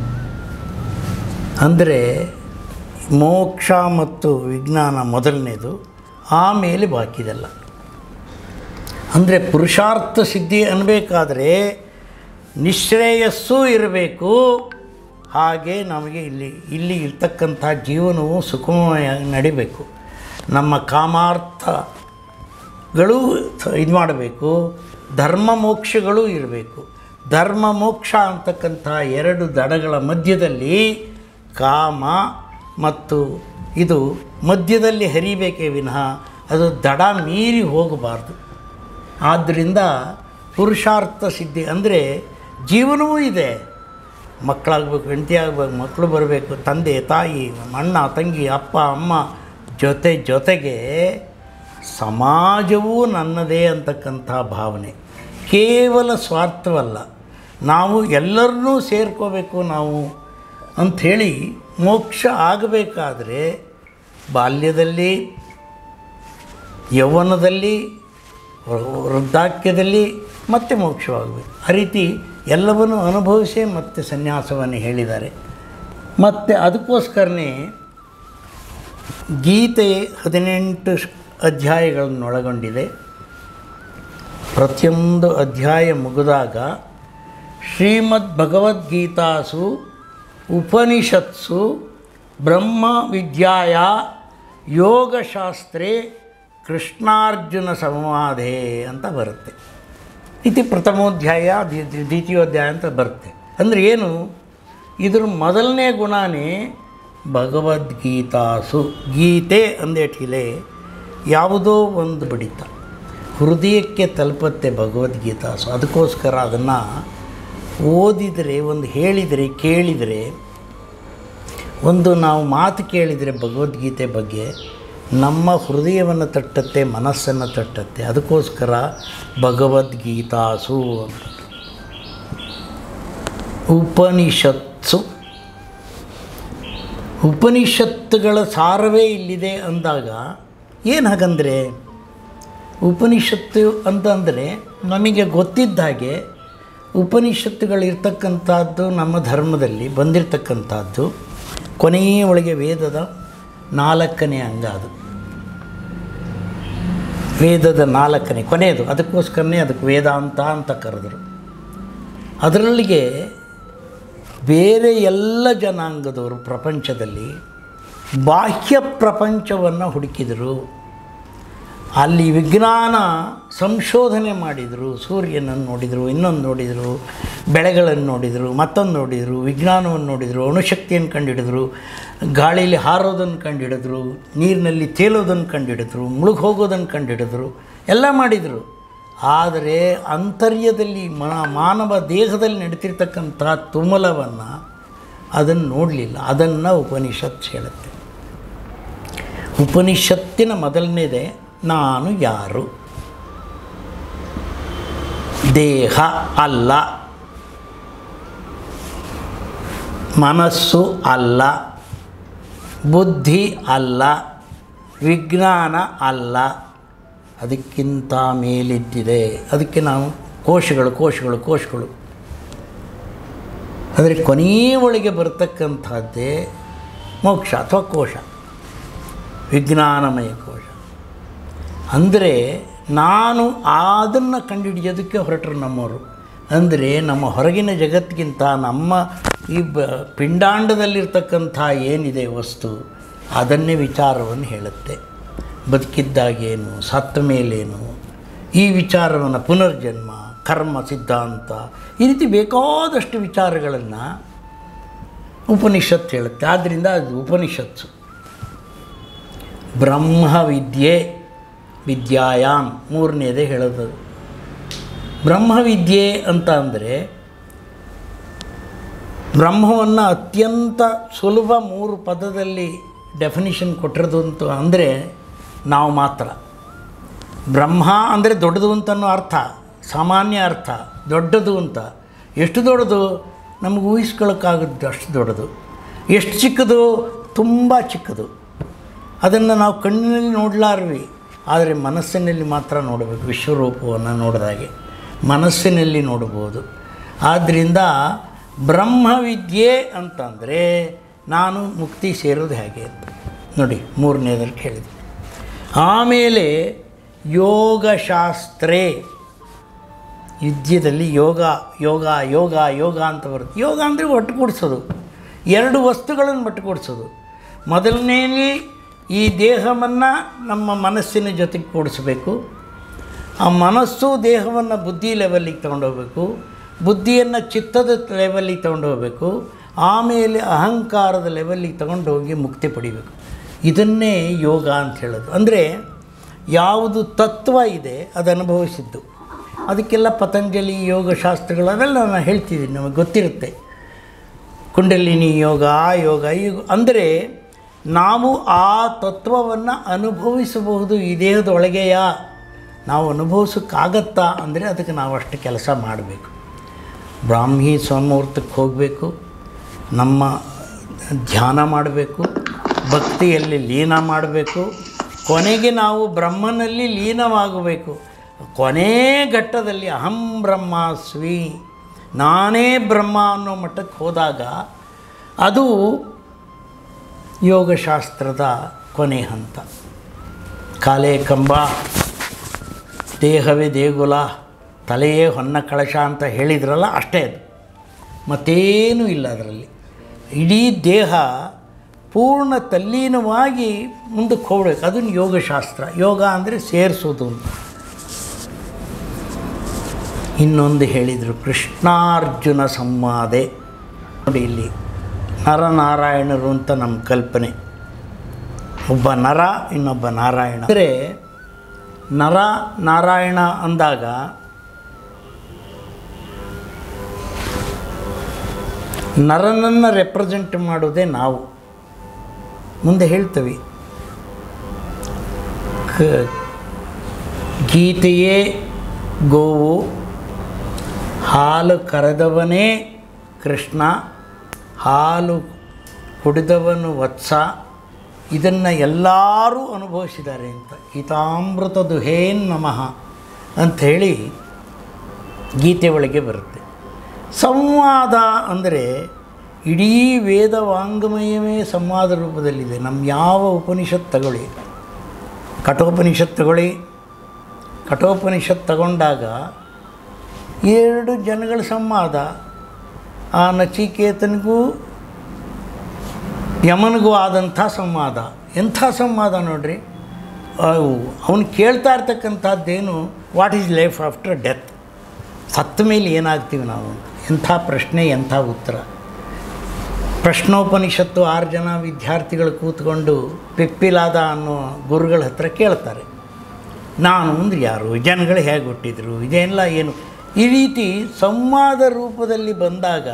ಅಂದರೆ ಮೋಕ್ಷ ಮತ್ತು ವಿಜ್ಞಾನ ಮೊದಲನೇದು ಆಮೇಲೆ ಬಾಕಿದೆಲ್ಲ ಅಂದರೆ ಪುರುಷಾರ್ಥ ಸಿದ್ಧಿ ಅನ್ನಬೇಕಾದ್ರೆ ನಿಶ್ರೇಯಸ್ಸೂ ಇರಬೇಕು ಹಾಗೆ ನಮಗೆ ಇಲ್ಲಿ ಇಲ್ಲಿ ಇರ್ತಕ್ಕಂಥ ಜೀವನವು ಸುಖಮಯವಾಗಿ ನಡಿಬೇಕು ನಮ್ಮ ಕಾಮಾರ್ಥಗಳು ಇದು ಮಾಡಬೇಕು ಧರ್ಮ ಮೋಕ್ಷಗಳು ಇರಬೇಕು ಧರ್ಮ ಮೋಕ್ಷ ಅಂತಕ್ಕಂಥ ಎರಡು ದಡಗಳ ಮಧ್ಯದಲ್ಲಿ ಕಾಮ ಮತ್ತು ಇದು ಮಧ್ಯದಲ್ಲಿ ಹರಿಬೇಕೇ ವಿನಃ ಅದು ದಡ ಮೀರಿ ಹೋಗಬಾರ್ದು ಆದ್ದರಿಂದ ಪುರುಷಾರ್ಥ ಸಿದ್ಧಿ ಅಂದರೆ ಜೀವನವೂ ಇದೆ ಮಕ್ಕಳಾಗಬೇಕು ಹೆಂಡತಿ ಆಗಬೇಕು ಮಕ್ಕಳು ಬರಬೇಕು ತಂದೆ ತಾಯಿ ಅಣ್ಣ ತಂಗಿ ಅಪ್ಪ ಅಮ್ಮ ಜೊತೆ ಜೊತೆಗೆ ಸಮಾಜವೂ ನನ್ನದೇ ಅಂತಕ್ಕಂಥ ಭಾವನೆ ಕೇವಲ ಸ್ವಾರ್ಥವಲ್ಲ ನಾವು ಎಲ್ಲರನ್ನೂ ಸೇರ್ಕೋಬೇಕು ನಾವು ಅಂಥೇಳಿ ಮೋಕ್ಷ ಆಗಬೇಕಾದ್ರೆ ಬಾಲ್ಯದಲ್ಲಿ ಯೌವನದಲ್ಲಿ ವೃದ್ಧಾಕ್ಯದಲ್ಲಿ ಮತ್ತೆ ಮೋಕ್ಷವಾಗಬೇಕು ಆ ರೀತಿ ಎಲ್ಲವನ್ನು ಅನುಭವಿಸೇ ಮತ್ತೆ ಸನ್ಯಾಸವನ್ನು ಹೇಳಿದ್ದಾರೆ ಮತ್ತು ಅದಕ್ಕೋಸ್ಕರನೇ ಗೀತೆ ಹದಿನೆಂಟು ಶ್- ಅಧ್ಯಾಯಗಳನ್ನು ಒಳಗೊಂಡಿದೆ ಪ್ರತಿಯೊಂದು ಅಧ್ಯಾಯ ಮುಗಿದಾಗ ಶ್ರೀಮದ್ ಭಗವದ್ಗೀತಾಸು ಉಪನಿಷತ್ಸು ಬ್ರಹ್ಮ ವಿದ್ಯಾಯ ಯೋಗಶಾಸ್ತ್ರೇ ಕೃಷ್ಣಾರ್ಜುನ ಸಂವಾದೇ ಅಂತ ಬರುತ್ತೆ ಇತಿ ಪ್ರಥಮೋಧ್ಯಾಯ ದ್ವಿ- ದ್ವಿ- ದ್ವಿತೀಯೋಧ್ಯಾಯ ಅಂತ ಬರುತ್ತೆ ಅಂದರೆ ಏನು ಇದ್ರ ಮೊದಲನೇ ಗುಣನೇ ಭಗವದ್ಗೀತಾಸು ಗೀತೆ ಅಂದೇಟಿಲೆ ಯಾವುದೋ ಒಂದು ಬಡಿತ ಹೃದಯಕ್ಕೆ ತಲುಪತ್ತೆ ಭಗವದ್ಗೀತಾಸು ಅದಕ್ಕೋಸ್ಕರ ಅದನ್ನು ಓದಿದರೆ ಒಂದು ಹೇಳಿದರೆ ಕೇಳಿದರೆ ಒಂದು ನಾವು ಮಾತು ಕೇಳಿದರೆ ಭಗವದ್ಗೀತೆ ಬಗ್ಗೆ ನಮ್ಮ ಹೃದಯವನ್ನು ತಟ್ಟತ್ತೆ ಮನಸ್ಸನ್ನು ತಟ್ಟತ್ತೆ ಅದಕ್ಕೋಸ್ಕರ ಭಗವದ್ಗೀತಾಸು ಅಂತ ಉಪನಿಷತ್ಸು ಉಪನಿಷತ್ತುಗಳ ಸಾರವೇ ಇಲ್ಲಿದೆ ಅಂದಾಗ ಏನು ಹಾಗಂದರೆ ಉಪನಿಷತ್ತು ಅಂತಂದರೆ ನಮಗೆ ಗೊತ್ತಿದ್ದ ಹಾಗೆ ಉಪನಿಷತ್ತುಗಳಿರ್ತಕ್ಕಂಥದ್ದು ನಮ್ಮ ಧರ್ಮದಲ್ಲಿ ಬಂದಿರತಕ್ಕಂಥದ್ದು ಕೊನೆಯ ಒಳಗೆ ವೇದದ ನಾಲ್ಕನೇ ಅಂಗ ಅದು ವೇದದ ನಾಲ್ಕನೇ ಕೊನೆಯದು ಅದಕ್ಕೋಸ್ಕರನೇ ಅದಕ್ಕೆ ವೇದಾಂತ ಅಂತ ಕರೆದರು ಅದರಲ್ಲಿಗೆ ಬೇರೆ ಎಲ್ಲ ಜನಾಂಗದವರು ಪ್ರಪಂಚದಲ್ಲಿ ಬಾಹ್ಯ ಪ್ರಪಂಚವನ್ನು ಹುಡುಕಿದರು ಅಲ್ಲಿ ವಿಜ್ಞಾನ ಸಂಶೋಧನೆ ಮಾಡಿದರು ಸೂರ್ಯನನ್ನು ನೋಡಿದರು ಇನ್ನೊಂದು ನೋಡಿದರು ಬೆಳೆಗಳನ್ನು ನೋಡಿದರು ಮತ್ತೊಂದು ನೋಡಿದರು ವಿಜ್ಞಾನವನ್ನು ನೋಡಿದರು ಅಣುಶಕ್ತಿಯನ್ನು ಕಂಡುಹಿಡಿದ್ರು ಗಾಳೀಲಿ ಹಾರೋದನ್ನು ಕಂಡುಹಿಡಿದ್ರು ನೀರಿನಲ್ಲಿ ತೇಲೋದನ್ನು ಕಂಡುಹಿಡಿದ್ರು ಮುಳುಗಿ ಹೋಗೋದನ್ನು ಕಂಡುಹಿಡಿದ್ರು ಎಲ್ಲ ಮಾಡಿದರು ಆದರೆ ಅಂತರ್ಯದಲ್ಲಿ ಮ ಮಾನವ ದೇಹದಲ್ಲಿ ನಡೀತಿರ್ತಕ್ಕಂಥ ತುಮಲವನ್ನು ಅದನ್ನು ನೋಡಲಿಲ್ಲ ಅದನ್ನು ಉಪನಿಷತ್ ಹೇಳುತ್ತೆ ಉಪನಿಷತ್ತಿನ ಮೊದಲನೇದೇ ನಾನು ಯಾರು ದೇಹ ಅಲ್ಲ ಮನಸ್ಸು ಅಲ್ಲ ಬುದ್ಧಿ ಅಲ್ಲ ವಿಜ್ಞಾನ ಅಲ್ಲ ಅದಕ್ಕಿಂತ ಮೇಲಿದ್ದಿದೆ ಅದಕ್ಕೆ ನಾವು ಕೋಶಗಳು ಕೋಶಗಳು ಕೋಶಗಳು ಅಂದರೆ ಕೊನೆಯ ಒಳಗೆ ಬರ್ತಕ್ಕಂಥದ್ದೇ ಮೋಕ್ಷ ಅಥವಾ ಕೋಶ ವಿಜ್ಞಾನಮಯ ಕೋಶ ಅಂದರೆ ನಾನು ಅದನ್ನು ಕಂಡುಹಿಡಿಯೋದಕ್ಕೆ ಹೊರಟರು ನಮ್ಮವರು ಅಂದರೆ ನಮ್ಮ ಹೊರಗಿನ ಜಗತ್ತಿಗಿಂತ ನಮ್ಮ ಈ ಬ ಪಿಂಡಾಂಡದಲ್ಲಿರ್ತಕ್ಕಂಥ ಏನಿದೆ ವಸ್ತು ಅದನ್ನೇ ವಿಚಾರವನ್ನು ಹೇಳುತ್ತೆ ಬದುಕಿದ್ದಾಗೇನು ಸತ್ತ ಮೇಲೇನು ಈ ವಿಚಾರವನ್ನು ಪುನರ್ಜನ್ಮ ಕರ್ಮ ಸಿದ್ಧಾಂತ ಈ ರೀತಿ ಬೇಕಾದಷ್ಟು ವಿಚಾರಗಳನ್ನು ಉಪನಿಷತ್ತು ಹೇಳುತ್ತೆ ಆದ್ದರಿಂದ ಅದು ಉಪನಿಷತ್ತು ಬ್ರಹ್ಮವಿದ್ಯೆ ವಿದ್ಯಾಯಾಮ್ ಮೂರನೇದೇ ಹೇಳೋದು ಬ್ರಹ್ಮವಿದ್ಯೆ ಅಂತ ಅಂದರೆ ಬ್ರಹ್ಮವನ್ನು ಅತ್ಯಂತ ಸುಲಭ ಮೂರು ಪದದಲ್ಲಿ ಡೆಫಿನಿಷನ್ ಕೊಟ್ಟಿರೋದು ಅಂತ ಅಂದರೆ ನಾವು ಮಾತ್ರ ಬ್ರಹ್ಮ ಅಂದರೆ ದೊಡ್ಡದು ಅಂತನೋ ಅರ್ಥ ಸಾಮಾನ್ಯ ಅರ್ಥ ದೊಡ್ಡದು ಅಂತ ಎಷ್ಟು ದೊಡ್ಡದು ನಮಗೆ ಊಹಿಸ್ಕೊಳ್ಳೋಕ್ಕಾಗುತ್ತೆ ಅಷ್ಟು ದೊಡ್ಡದು ಎಷ್ಟು ಚಿಕ್ಕದು ತುಂಬ ಚಿಕ್ಕದು ಅದನ್ನು ನಾವು ಕಣ್ಣಿನಲ್ಲಿ ನೋಡಲಾರ್ವಿ ಆದರೆ ಮನಸ್ಸಿನಲ್ಲಿ ಮಾತ್ರ ನೋಡಬೇಕು ವಿಶ್ವರೂಪವನ್ನು ನೋಡಿದಾಗೆ ಮನಸ್ಸಿನಲ್ಲಿ ನೋಡ್ಬೋದು ಆದ್ದರಿಂದ ಬ್ರಹ್ಮವಿದ್ಯೆ ಅಂತಂದರೆ ನಾನು ಮುಕ್ತಿ ಸೇರೋದು ಹೇಗೆ ಅಂತ ನೋಡಿ ಮೂರನೇದಲ್ಲಿ ಕೇಳಿದೆ ಆಮೇಲೆ ಯೋಗಶಾಸ್ತ್ರೇ ಯುದ್ಧದಲ್ಲಿ ಯೋಗ ಯೋಗ ಯೋಗ ಯೋಗ ಅಂತ ಬರುತ್ತೆ ಯೋಗ ಅಂದರೆ ಒಟ್ಟುಗೂಡಿಸೋದು ಎರಡು ವಸ್ತುಗಳನ್ನು ಒಟ್ಟುಗೂಡಿಸೋದು ಮೊದಲನೇಲಿ ಈ ದೇಹವನ್ನು ನಮ್ಮ ಮನಸ್ಸಿನ ಜೊತೆಗೆ ಕೂಡಿಸ್ಬೇಕು ಆ ಮನಸ್ಸು ದೇಹವನ್ನು ಬುದ್ಧಿ ಲೆವೆಲ್ಲಿಗೆ ತೊಗೊಂಡೋಗ್ಬೇಕು ಬುದ್ಧಿಯನ್ನು ಚಿತ್ತದ ಲೆವೆಲ್ಲಿಗೆ ತೊಗೊಂಡೋಗ್ಬೇಕು ಆಮೇಲೆ ಅಹಂಕಾರದ ಲೆವೆಲ್ಲಿಗೆ ತೊಗೊಂಡೋಗಿ ಮುಕ್ತಿ ಪಡಿಬೇಕು ಇದನ್ನೇ ಯೋಗ ಅಂತ ಹೇಳೋದು ಅಂದರೆ ಯಾವುದು ತತ್ವ ಇದೆ ಅದು ಅನುಭವಿಸಿದ್ದು ಅದಕ್ಕೆಲ್ಲ ಪತಂಜಲಿ ಯೋಗಶಾಸ್ತ್ರಗಳು ಅದೆಲ್ಲ ನಾನು ಹೇಳ್ತಿದ್ದೀನಿ ನಮಗೆ ಗೊತ್ತಿರುತ್ತೆ ಕುಂಡಲಿನಿ ಯೋಗ ಆ ಯೋಗ ಈ ಅಂದರೆ ನಾವು ಆ ತತ್ವವನ್ನು ಅನುಭವಿಸಬಹುದು ಈ ದೇಹದೊಳಗೆಯ ನಾವು ಅನುಭವಿಸೋಕ್ಕಾಗತ್ತಾ ಅಂದರೆ ಅದಕ್ಕೆ ನಾವು ಅಷ್ಟು ಕೆಲಸ ಮಾಡಬೇಕು ಬ್ರಾಹ್ಮಿ ಸೋಮಮುಹೂರ್ತಕ್ಕೆ ಹೋಗಬೇಕು ನಮ್ಮ ಧ್ಯಾನ ಮಾಡಬೇಕು ಭಕ್ತಿಯಲ್ಲಿ ಲೀನ ಮಾಡಬೇಕು ಕೊನೆಗೆ ನಾವು ಬ್ರಹ್ಮನಲ್ಲಿ ಲೀನವಾಗಬೇಕು ಕೊನೇ ಘಟ್ಟದಲ್ಲಿ ಅಹಂ ಬ್ರಹ್ಮಾಸ್ಮಿ ನಾನೇ ಬ್ರಹ್ಮ ಅನ್ನೋ ಮಟ್ಟಕ್ಕೆ ಹೋದಾಗ ಅದು ಯೋಗಶಾಸ್ತ್ರದ ಕೊನೆ ಹಂತ ಕಾಲೇ ಕಂಬ ದೇಹವೇ ದೇಗುಲ ತಲೆಯೇ ಹೊನ್ನ ಕಳಶ ಅಂತ ಹೇಳಿದ್ರಲ್ಲ ಅಷ್ಟೇ ಅದು ಮತ್ತೇನೂ ಇಲ್ಲ ಅದರಲ್ಲಿ ಇಡೀ ದೇಹ ಪೂರ್ಣ ತಲ್ಲೀನವಾಗಿ ಮುಂದಕ್ಕೆ ಹೋಗ್ಬೇಕು ಅದನ್ನು ಯೋಗಶಾಸ್ತ್ರ ಯೋಗ ಅಂದರೆ ಸೇರಿಸೋದು ಅಂತ ಇನ್ನೊಂದು ಹೇಳಿದರು ಕೃಷ್ಣಾರ್ಜುನ ಸಂವಾದೆ ನೋಡಿ ಇಲ್ಲಿ ನರನಾರಾಯಣರು ಅಂತ ನಮ್ಮ ಕಲ್ಪನೆ ಒಬ್ಬ ನರ ಇನ್ನೊಬ್ಬ ನಾರಾಯಣ ಅಂದರೆ ನರ ನಾರಾಯಣ ಅಂದಾಗ ನರನನ್ನು ರೆಪ್ರೆಸೆಂಟ್ ಮಾಡೋದೇ ನಾವು ಮುಂದೆ ಹೇಳ್ತೀವಿ ಕ- ಗೀತೆಯೇ ಗೋವು ಹಾಲು ಕರೆದವನೇ ಕೃಷ್ಣ ಹಾಲು ಕುಡಿದವನು ವತ್ಸ ಇದನ್ನು ಎಲ್ಲರೂ ಅನುಭವಿಸಿದ್ದಾರೆ ಅಂತ ಹಿತಾಮೃತ ದುಹೇನ್ ನಮಃ ಅಂಥೇಳಿ ಗೀತೆ ಒಳಗೆ ಬರುತ್ತೆ ಸಂವಾದ ಅಂದರೆ ಇಡೀ ವೇದ ವಾಂಗ್ಮಯವೇ ಸಂವಾದ ರೂಪದಲ್ಲಿದೆ ನಮ್ಮ ಯಾವ ಉಪನಿಷತ್ ತಗೊಳ್ಳಿ ಕಠೋಪನಿಷತ್ ತಗೊಳ್ಳಿ ಕಠೋಪನಿಷತ್ ತಗೊಂಡಾಗ ಎರಡು ಜನಗಳ ಸಂವಾದ ಆ ನಚಿಕೇತನಿಗೂ ಯಮನಿಗೂ ಆದಂಥ ಸಂವಾದ ಎಂಥ ಸಂವಾದ ನೋಡ್ರಿ ಅವನು ಕೇಳ್ತಾ ಇರ್ತಕ್ಕಂಥದ್ದೇನು what is life after death ಸತ್ತ ಮೇಲೆ ಏನಾಗ್ತೀವಿ ನಾವು ಎಂಥ ಪ್ರಶ್ನೆ ಎಂಥ ಉತ್ತರ ಪ್ರಶ್ನೋಪನಿಷತ್ತು ಆರು ಜನ ವಿದ್ಯಾರ್ಥಿಗಳು ಕೂತ್ಕೊಂಡು ಪಿಪ್ಪಿಲಾದ ಅನ್ನೋ ಗುರುಗಳ ಹತ್ರ ಕೇಳ್ತಾರೆ ನಾನು ಅಂದ್ರೆ ಯಾರು ಜನಗಳು ಹೇಗೆ ಹುಟ್ಟಿದ್ರು ಇದೆಲ್ಲ ಏನು ಈ ರೀತಿ ಸಂವಾದ ರೂಪದಲ್ಲಿ ಬಂದಾಗ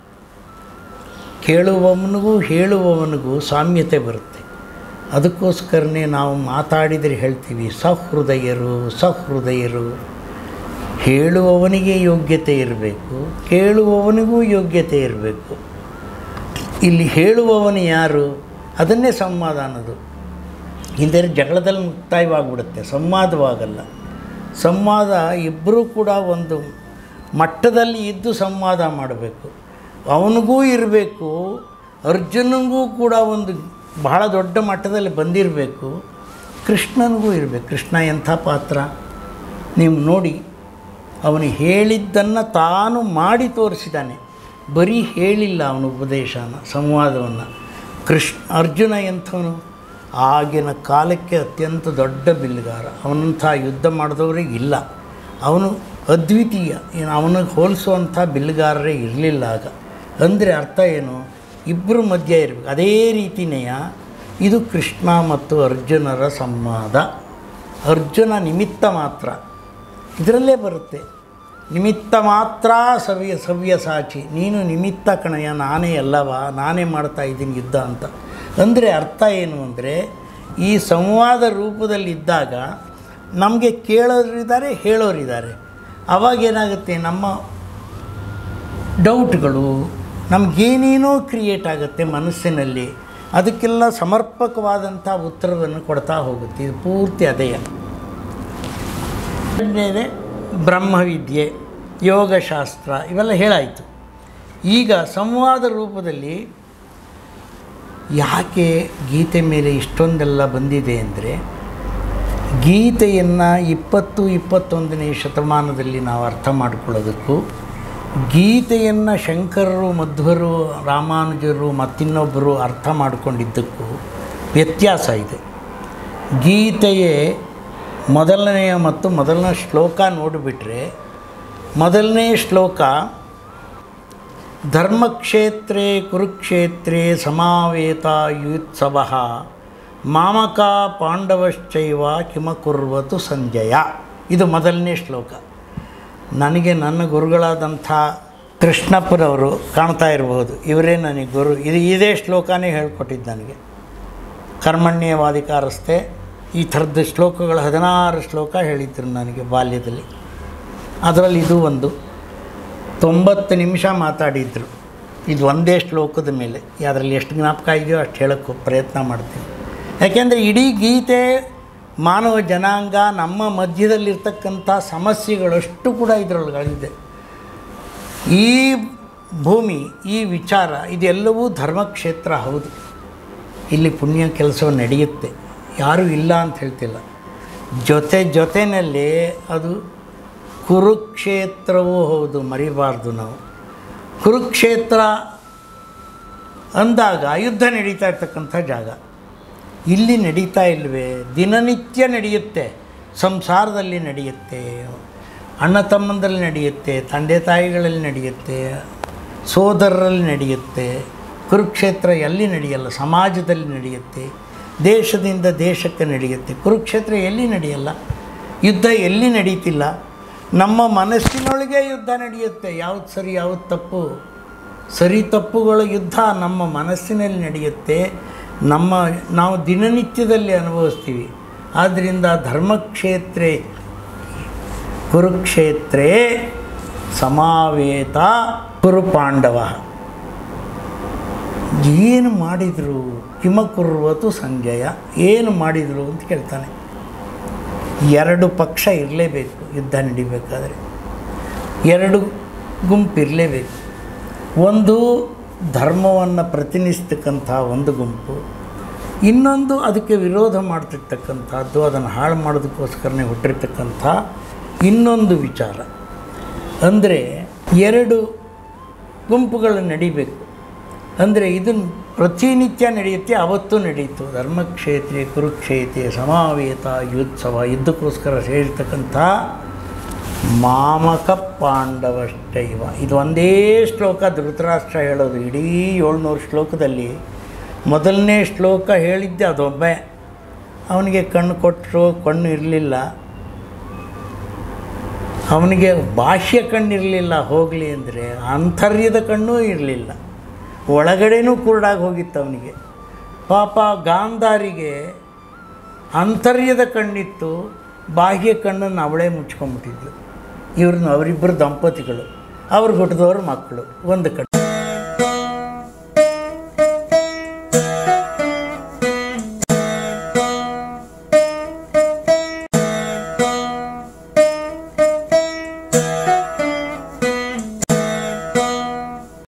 ಕೇಳುವವನಿಗೂ ಹೇಳುವವನಿಗೂ ಸಾಮ್ಯತೆ ಬರುತ್ತೆ ಅದಕ್ಕೋಸ್ಕರನೇ ನಾವು ಮಾತಾಡಿದರೆ ಹೇಳ್ತೀವಿ ಸಹೃದಯರು ಸಹೃದಯರು ಹೇಳುವವನಿಗೆ ಯೋಗ್ಯತೆ ಇರಬೇಕು ಕೇಳುವವನಿಗೂ ಯೋಗ್ಯತೆ ಇರಬೇಕು ಇಲ್ಲಿ ಹೇಳುವವನು ಯಾರು ಅದನ್ನೇ ಸಂವಾದ ಅನ್ನೋದು ಇಲ್ಲದೇ ಜಗಳದಲ್ಲಿ ಮುಕ್ತಾಯವಾಗ್ಬಿಡುತ್ತೆ ಸಂವಾದವಾಗಲ್ಲ ಸಂವಾದ ಇಬ್ಬರೂ ಕೂಡ ಒಂದು ಮಟ್ಟದಲ್ಲಿ ಇದ್ದು ಸಂವಾದ ಮಾಡಬೇಕು ಅವನಿಗೂ ಇರಬೇಕು ಅರ್ಜುನನಿಗೂ ಕೂಡ ಒಂದು ಬಹಳ ದೊಡ್ಡ ಮಟ್ಟದಲ್ಲಿ ಬಂದಿರಬೇಕು ಕೃಷ್ಣನಿಗೂ ಇರಬೇಕು ಕೃಷ್ಣ ಎಂಥ ಪಾತ್ರ ನೀವು ನೋಡಿ ಅವನು ಹೇಳಿದ್ದನ್ನು ತಾನು ಮಾಡಿ ತೋರಿಸಿದ್ದಾನೆ ಬರೀ ಹೇಳಿಲ್ಲ ಅವನ ಉಪದೇಶನ ಸಂವಾದವನ್ನು ಕೃಷ್ಣ ಅರ್ಜುನ ಎಂಥವನು ಆಗಿನ ಕಾಲಕ್ಕೆ ಅತ್ಯಂತ ದೊಡ್ಡ ಬಿಲ್ಲುಗಾರ ಅವನಂಥ ಯುದ್ಧ ಮಾಡಿದವರಿಗೆ ಇಲ್ಲ ಅವನು ಅದ್ವಿತೀಯ ಏನು ಅವನಿಗೆ ಹೋಲಿಸುವಂಥ ಬಿಲ್ಲುಗಾರರೇ ಇರಲಿಲ್ಲ ಆಗ ಅಂದರೆ ಅರ್ಥ ಏನು ಇಬ್ಬರು ಮಧ್ಯೆ ಇರಬೇಕು ಅದೇ ರೀತಿನೇ ಇದು ಕೃಷ್ಣ ಮತ್ತು ಅರ್ಜುನರ ಸಂವಾದ ಅರ್ಜುನ ನಿಮಿತ್ತ ಮಾತ್ರ ಇದರಲ್ಲೇ ಬರುತ್ತೆ ನಿಮಿತ್ತ ಮಾತ್ರ ಸವ್ಯ ಸವ್ಯ ಸಾಚಿ ನೀನು ನಿಮಿತ್ತ ಕಣಯ್ಯ ನಾನೇ ಅಲ್ಲವ ನಾನೇ ಮಾಡ್ತಾ ಇದ್ದೀನಿ ಯುದ್ಧ ಅಂತ ಅಂದರೆ ಅರ್ಥ ಏನು ಅಂದರೆ ಈ ಸಂವಾದ ರೂಪದಲ್ಲಿದ್ದಾಗ ನಮಗೆ ಕೇಳೋರಿದ್ದಾರೆ ಹೇಳೋರಿದ್ದಾರೆ ಅವಾಗೇನಾಗುತ್ತೆ ನಮ್ಮ ಡೌಟ್ಗಳು ನಮಗೇನೇನೋ ಕ್ರಿಯೇಟ್ ಆಗುತ್ತೆ ಮನಸ್ಸಿನಲ್ಲಿ ಅದಕ್ಕೆಲ್ಲ ಸಮರ್ಪಕವಾದಂಥ ಉತ್ತರವನ್ನು ಕೊಡ್ತಾ ಹೋಗುತ್ತೆ ಇದು ಪೂರ್ತಿ ಅದೇಯ ಎರಡನೇದೇ ಬ್ರಹ್ಮವಿದ್ಯೆ ಯೋಗಶಾಸ್ತ್ರ ಇವೆಲ್ಲ ಹೇಳಾಯಿತು ಈಗ ಸಂವಾದ ರೂಪದಲ್ಲಿ ಯಾಕೆ ಗೀತೆ ಮೇಲೆ ಇಷ್ಟೊಂದೆಲ್ಲ ಬಂದಿದೆ ಅಂದರೆ ಗೀತೆಯನ್ನು ಇಪ್ಪತ್ತು ಇಪ್ಪತ್ತೊಂದನೇ ಶತಮಾನದಲ್ಲಿ ನಾವು ಅರ್ಥ ಮಾಡ್ಕೊಳ್ಳೋದಕ್ಕೂ ಗೀತೆಯನ್ನು ಶಂಕರರು ಮಧ್ವರು ರಾಮಾನುಜರು ಮತ್ತಿನ್ನೊಬ್ಬರು ಅರ್ಥ ಮಾಡಿಕೊಂಡಿದ್ದಕ್ಕೂ ವ್ಯತ್ಯಾಸ ಇದೆ ಗೀತೆಯೇ ಮೊದಲನೆಯ ಮತ್ತು ಮೊದಲನೇ ಶ್ಲೋಕ ನೋಡಿಬಿಟ್ರೆ ಮೊದಲನೇ ಶ್ಲೋಕ ಧರ್ಮಕ್ಷೇತ್ರೇ ಕುರುಕ್ಷೇತ್ರೇ ಸಮಾವೇತ ಯುತ್ಸವ ಮಾಮಕ ಪಾಂಡವಶ್ಚೈವ ಕಿಮ ಕುರ್ವತು ಸಂಜಯ ಇದು ಮೊದಲನೇ ಶ್ಲೋಕ ನನಗೆ ನನ್ನ ಗುರುಗಳಾದಂಥ ಕೃಷ್ಣಪ್ಪನವರು ಕಾಣ್ತಾ ಇರಬಹುದು ಇವರೇ ನನಗೆ ಗುರು ಇದು ಇದೇ ಶ್ಲೋಕನೇ ಹೇಳ್ಕೊಟ್ಟಿದ್ದು ನನಗೆ ಕರ್ಮಣ್ಯವಾದಿಕಾರಸ್ತೆ ಈ ಥರದ ಶ್ಲೋಕಗಳು ಹದಿನಾರು ಶ್ಲೋಕ ಹೇಳಿದ್ರು ನನಗೆ ಬಾಲ್ಯದಲ್ಲಿ ಅದರಲ್ಲಿ ಇದು ಒಂದು ತೊಂಬತ್ತು ನಿಮಿಷ ಮಾತಾಡಿದ್ರು ಇದು ಒಂದೇ ಶ್ಲೋಕದ ಮೇಲೆ ಅದರಲ್ಲಿ ಎಷ್ಟು ಜ್ಞಾಪಕ ಇದೆಯೋ ಅಷ್ಟು ಹೇಳೋಕ್ಕೆ ಪ್ರಯತ್ನ ಮಾಡ್ತೀನಿ ಯಾಕೆಂದರೆ ಇಡೀ ಗೀತೆ ಮಾನವ ಜನಾಂಗ ನಮ್ಮ ಮಧ್ಯದಲ್ಲಿರ್ತಕ್ಕಂಥ ಸಮಸ್ಯೆಗಳಷ್ಟು ಕೂಡ ಇದರೊಳಗಳಿದೆ ಈ ಭೂಮಿ ಈ ವಿಚಾರ ಇದೆಲ್ಲವೂ ಧರ್ಮಕ್ಷೇತ್ರ ಹೌದು ಇಲ್ಲಿ ಪುಣ್ಯ ಕೆಲಸ ನಡೆಯುತ್ತೆ ಯಾರೂ ಇಲ್ಲ ಅಂತ ಹೇಳ್ತಿಲ್ಲ ಜೊತೆ ಜೊತೆಯಲ್ಲಿ ಅದು ಕುರುಕ್ಷೇತ್ರವೂ ಹೌದು ಮರಿಬಾರ್ದು ನಾವು ಕುರುಕ್ಷೇತ್ರ ಅಂದಾಗ ಯುದ್ಧ ನಡೀತಾ ಇರ್ತಕ್ಕಂಥ ಜಾಗ ಇಲ್ಲಿ ನಡೀತಾ ಇಲ್ವೇ ದಿನನಿತ್ಯ ನಡೆಯುತ್ತೆ ಸಂಸಾರದಲ್ಲಿ ನಡೆಯುತ್ತೆ ಅಣ್ಣ ತಮ್ಮಂದಲ್ಲಿ ನಡೆಯುತ್ತೆ ತಂದೆ ತಾಯಿಗಳಲ್ಲಿ ನಡೆಯುತ್ತೆ ಸೋದರರಲ್ಲಿ ನಡೆಯುತ್ತೆ ಕುರುಕ್ಷೇತ್ರ ಎಲ್ಲಿ ನಡೆಯಲ್ಲ ಸಮಾಜದಲ್ಲಿ ನಡೆಯುತ್ತೆ ದೇಶದಿಂದ ದೇಶಕ್ಕೆ ನಡೆಯುತ್ತೆ ಕುರುಕ್ಷೇತ್ರ ಎಲ್ಲಿ ನಡೆಯಲ್ಲ ಯುದ್ಧ ಎಲ್ಲಿ ನಡೀತಿಲ್ಲ ನಮ್ಮ ಮನಸ್ಸಿನೊಳಗೆ ಯುದ್ಧ ನಡೆಯುತ್ತೆ ಯಾವ್ದು ಸರಿ ಯಾವ್ದು ತಪ್ಪು ಸರಿ ತಪ್ಪುಗಳ ಯುದ್ಧ ನಮ್ಮ ಮನಸ್ಸಿನಲ್ಲಿ ನಡೆಯುತ್ತೆ ನಮ್ಮ ನಾವು ದಿನನಿತ್ಯದಲ್ಲಿ ಅನುಭವಿಸ್ತೀವಿ ಆದ್ದರಿಂದ ಧರ್ಮಕ್ಷೇತ್ರೇ ಕುರುಕ್ಷೇತ್ರೇ ಸಮಾವೇತ ಕುರು ಪಾಂಡವ ಏನು ಮಾಡಿದರು ಕಿಮಕುರ್ವತು ಸಂಜಯ ಏನು ಮಾಡಿದರು ಅಂತ ಕೇಳ್ತಾನೆ ಎರಡು ಪಕ್ಷ ಇರಲೇಬೇಕು ಯುದ್ಧ ನಡಿಬೇಕಾದ್ರೆ ಎರಡು ಗುಂಪು ಇರಲೇಬೇಕು ಒಂದು ಧರ್ಮವನ್ನು ಪ್ರತಿನಿಧಿಸ್ತಕ್ಕಂಥ ಒಂದು ಗುಂಪು ಇನ್ನೊಂದು ಅದಕ್ಕೆ ವಿರೋಧ ಮಾಡ್ತಿರ್ತಕ್ಕಂಥದ್ದು ಅದನ್ನು ಹಾಳು ಮಾಡೋದಕ್ಕೋಸ್ಕರನೇ ಹುಟ್ಟಿರ್ತಕ್ಕಂಥ ಇನ್ನೊಂದು ವಿಚಾರ ಅಂದರೆ ಎರಡು ಗುಂಪುಗಳು ನಡಿಬೇಕು ಅಂದರೆ ಇದು ಪ್ರತಿನಿತ್ಯ ನಡೆಯುತ್ತೆ ಅವತ್ತು ನಡೆಯಿತು ಧರ್ಮಕ್ಷೇತ್ರೆ ಕುರುಕ್ಷೇತ್ರೆ ಸಮಾವೇತ ಯುತ್ಸವ ಯುದ್ಧಕ್ಕೋಸ್ಕರ ಸೇರಿರ್ತಕ್ಕಂಥ ಮಾಮಕ ಪಾಂಡವಷ್ಟೈವ ಇದು ಒಂದೇ ಶ್ಲೋಕ ಧೃತರಾಷ್ಟ್ರ ಹೇಳೋದು ಇಡೀ ಏಳ್ನೂರು ಶ್ಲೋಕದಲ್ಲಿ ಮೊದಲನೇ ಶ್ಲೋಕ ಹೇಳಿದ್ದೆ ಅದೊಬ್ಬೆ ಅವನಿಗೆ ಕಣ್ಣು ಕೊಟ್ಟರು ಕಣ್ಣು ಇರಲಿಲ್ಲ ಅವನಿಗೆ ಬಾಹ್ಯ ಕಣ್ಣಿರಲಿಲ್ಲ ಹೋಗಲಿ ಅಂದರೆ ಆಂತರ್ಯದ ಕಣ್ಣೂ ಇರಲಿಲ್ಲ ಒಳಗಡೆನೂ ಕುರುಡಾಗಿ ಹೋಗಿತ್ತು ಅವನಿಗೆ ಪಾಪ ಗಾಂಧಾರಿಗೆ ಅಂತರ್ಯದ ಕಣ್ಣಿತ್ತು ಬಾಹ್ಯ ಕಣ್ಣನ್ನು ಅವಳೇ ಮುಚ್ಕೊಂಡ್ಬಿಟ್ಟಿದ್ಲು ಇವ್ರನ್ನ ಅವರಿಬ್ಬರು ದಂಪತಿಗಳು ಅವ್ರಿಗೆ ಹುಟ್ಟಿದವ್ರ ಮಕ್ಕಳು ಒಂದು ಕಣ್ಣು